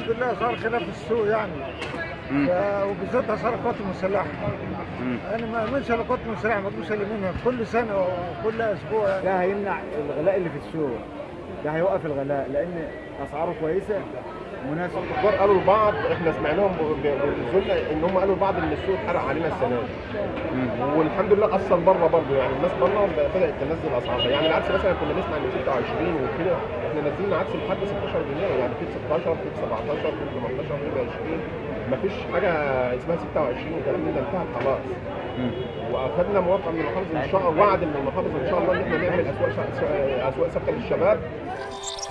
لله صار خلاف السوق يعني مم. ف- وبالذات اسعار القوات المسلحه مم. انا ما اؤمنش على القوات المسلحه ما اقدرش الا منها كل سنه وكل اسبوع يعني. ده هيمنع الغلاء اللي في السوق ده هيوقف الغلاء لان اسعاره كويسه مناسبه الكبار قالوا لبعض احنا سمعناهم بيقولوا ان هم قالوا لبعض ان السوق اتحرق علينا السنه دي والحمد لله اصلا بره برضه يعني الناس بره بدات تنزل اسعارها يعني العدس مثلا كنا نسمع ان 26 وكده احنا نازلين عدس لحد 16 جنيه يعني في 16 في 17 في 18 في 20 مفيش حاجه اسمها 26 والكلام ده انتهى خلاص واخدنا موافقه من المحافظ ان شاء الله وعد من المحافظ ان شاء الله ان احنا نعمل اسواق اسواق ثابته للشباب